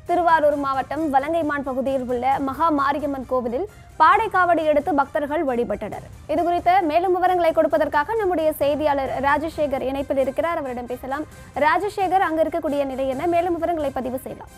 திருவாரூர் மாவட்டம் வலங்கைமான் பகுதியில் உள்ள மகா மாரியம்மன் கோவிலில் பாடை காவடி எடுத்து பக்தர்கள் வழிபட்டனர் இது குறித்த மேலும் விவரங்களை கொடுப்பதற்காக நம்முடைய செய்தியாளர் ராஜசேகர் இணைப்பில் இருக்கிறார் அவரிடம் பேசலாம் ராஜசேகர் அங்க இருக்கக்கூடிய நிலை என்ன மேலும் விவரங்களை பதிவு செய்யலாம்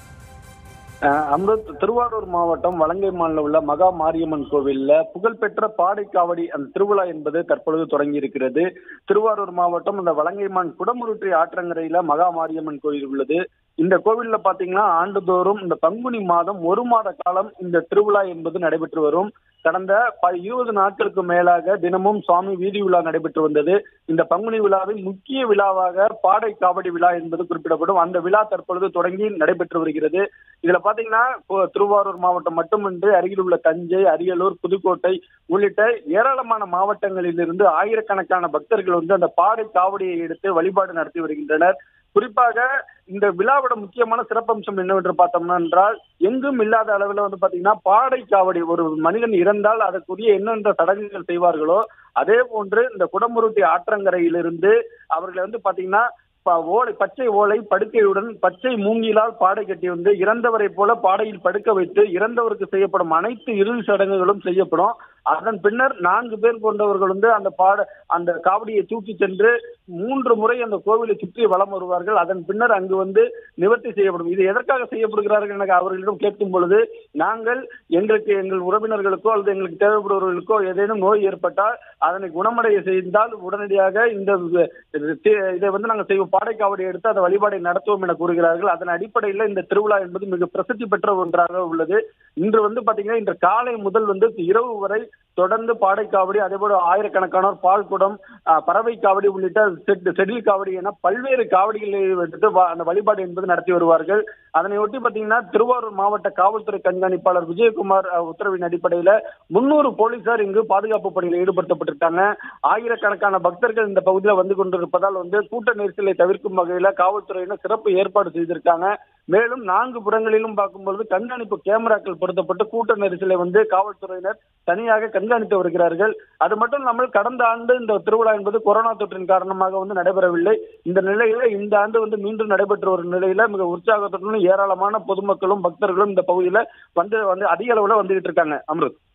அஹ் அமிர்த் திருவாரூர் மாவட்டம் வலங்கைமான்ல உள்ள மகா மாரியம்மன் கோவில்ல புகழ்பெற்ற பாடைக்காவடி அந்த திருவிழா என்பது தற்பொழுது தொடங்கி இருக்கிறது திருவாரூர் மாவட்டம் இந்த வலங்கைமான் குடமுருட்டி ஆற்றங்கரையில மகா மாரியம்மன் கோயில் உள்ளது இந்த கோவில்ல பாத்தீங்கன்னா ஆண்டுதோறும் இந்த பங்குனி மாதம் ஒரு மாத காலம் இந்த திருவிழா என்பது நடைபெற்று வரும் கடந்த ப- இருபது நாட்களுக்கு மேலாக தினமும் சுவாமி வீதி விழா நடைபெற்று வந்தது இந்த பங்குனி விழாவின் முக்கிய விழாவாக பாடை காவடி விழா என்பது குறிப்பிடப்படும் அந்த விழா தற்பொழுது தொடங்கி நடைபெற்று வருகிறது இதுல பாத்தீங்கன்னா இப்போ திருவாரூர் மாவட்டம் மட்டுமின்றி அருகில் உள்ள தஞ்சை அரியலூர் புதுக்கோட்டை உள்ளிட்ட ஏராளமான மாவட்டங்களிலிருந்து ஆயிரக்கணக்கான பக்தர்கள் வந்து அந்த பாடை காவடியை எடுத்து வழிபாடு நடத்தி வருகின்றனர் குறிப்பாக இந்த விழாவோட முக்கியமான சிறப்பம்சம் என்னவென்று பார்த்தோம்னா என்றால் எங்கும் இல்லாத அளவில் வந்து பாத்தீங்கன்னா பாடை காவடி ஒரு மனிதன் இறந்தால் அதற்குரிய என்னென்ன சடங்குகள் செய்வார்களோ அதே போன்று இந்த குடமுருட்டி ஆற்றங்கரையிலிருந்து அவர்கள் வந்து பாத்தீங்கன்னா ப- ஓலை பச்சை ஓலை படுக்கையுடன் பச்சை மூங்கிலால் பாடை கட்டி வந்து இறந்தவரை போல பாடையில் படுக்க வைத்து இறந்தவருக்கு செய்யப்படும் அனைத்து இறுதி சடங்குகளும் செய்யப்படும் அதன் பின்னர் நான்கு பேர் கொண்டவர்கள் வந்து அந்த பாட அந்த காவடியை தூக்கி சென்று மூன்று முறை அந்த கோவிலை சுற்றி வலம் வருவார்கள் அதன் பின்னர் அங்கு வந்து நிவர்த்தி செய்யப்படும் இது எதற்காக செய்யப்படுகிறார்கள் என அவர்களிடம் கேட்கும் பொழுது நாங்கள் எங்களுக்கு எங்கள் உறவினர்களுக்கோ அல்லது எங்களுக்கு தேவைப்படுபவர்களுக்கோ ஏதேனும் நோய் ஏற்பட்டால் அதனை குணமடைய செய்தால் உடனடியாக இந்த தி- இதை வந்து நாங்கள் செய்வோம் பாடைக்காவடி எடுத்து அந்த வழிபாடை நடத்துவோம் என கூறுகிறார்கள் அதன் அடிப்படையில் இந்த திருவிழா என்பது மிக பிரசித்தி பெற்ற ஒன்றாக உள்ளது இன்று வந்து பாத்தீங்கன்னா இன்று காலை முதல் வந்து இரவு வரை தொடர்ந்து பாடைக்காவடி அதே போல ஆயிரக்கணக்கானோர் பால் குடம் அஹ், பறவை காவடி உள்ளிட்ட செட்- செடில் காவடி என பல்வேறு காவடிகளை எடுத்து வ- அந்த வழிபாடு என்பது நடத்தி வருவார்கள் அதனை ஒட்டி பாத்தீங்கன்னா திருவாரூர் மாவட்ட காவல்துறை கண்காணிப்பாளர் விஜயகுமார் அஹ், உத்தரவின் அடிப்படையில முன்னூறு போலீசார் இங்கு பாதுகாப்பு பணியில் ஈடுபடுத்தப்பட்டிருக்காங்க ஆயிரக்கணக்கான பக்தர்கள் இந்த பகுதியில் வந்து கொண்டிருப்பதால் வந்து கூட்ட நெரிசலை தவிர்க்கும் வகையில காவல்துறையினர் சிறப்பு ஏற்பாடு செய்திருக்காங்க மேலும் நான்கு புறங்களிலும் பார்க்கும்பொழுது கண்காணிப்பு கேமராக்கள் பொருத்தப்பட்டு கூட்ட நெரிசலை வந்து காவல்துறையினர் தனியாக கண்காணித்து வருகிறார்கள் அது மட்டும் இல்லாமல் கடந்த ஆண்டு இந்த திருவிழா என்பது கொரோனா தொற்றின் காரணமாக வந்து நடைபெறவில்லை இந்த நிலையில இந்த ஆண்டு வந்து மீண்டும் நடைபெற்ற ஒரு நிலையில மிக உற்சாகத்துடன் ஏராளமான பொதுமக்களும் பக்தர்களும் இந்த பகுதியில வந்து வந்து அதிக அளவுல வந்துகிட்டு இருக்காங்க அம்ருத்